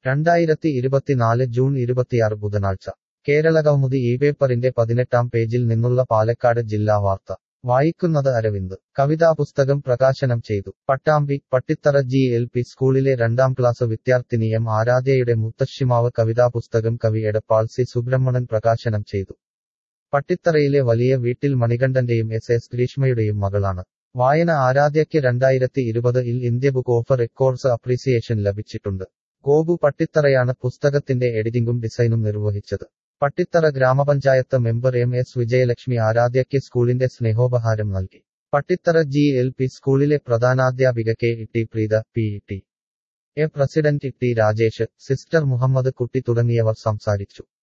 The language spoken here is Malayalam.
രണ്ടായിരത്തി ഇരുപത്തിനാല് ജൂൺ ഇരുപത്തിയാറ് ബുധനാഴ്ച കേരളകൗമുദി ഈ പേപ്പറിന്റെ പതിനെട്ടാം പേജിൽ നിന്നുള്ള പാലക്കാട് ജില്ലാ വാർത്ത വായിക്കുന്നത് അരവിന്ദ് കവിതാപുസ്തകം പ്രകാശനം ചെയ്തു Pattambi Pattithara G L P സ്കൂളിലെ രണ്ടാം ക്ലാസ് വിദ്യാർത്ഥിനി എം ആരാധ്യയുടെ മുത്തശ്ശിമാവ് കവിതാപുസ്തകം കവി എടപ്പാൾ സി സുബ്രഹ്മണൻ പ്രകാശനം ചെയ്തു പട്ടിത്തറയിലെ വലിയ വീട്ടിൽ മണികണ്ഠന്റെയും എസ് എസ് ഗ്രീഷ്മയുടെയും മകളാണ് വായന ആരാധ്യയ്ക്ക് രണ്ടായിരത്തി ഇരുപത് ഇൽ India book of records appreciation ലഭിച്ചിട്ടുണ്ട് ഗോപു പട്ടിത്തറയാണ് പുസ്തകത്തിന്റെ എഡിറ്റിംഗും ഡിസൈനും നിർവഹിച്ചത് പട്ടിത്തറ ഗ്രാമപഞ്ചായത്ത് മെമ്പർ എം എസ് വിജയലക്ഷ്മി ആരാധ്യയ്ക്ക് സ്കൂളിന്റെ സ്നേഹോപഹാരം നൽകി പട്ടിത്തറ ജി എൽ പി സ്കൂളിലെ പ്രധാനാധ്യാപിക K E T Preetha P E T A president T Rajesh sister Muhammad Kutty തുടങ്ങിയവർ സംസാരിച്ചു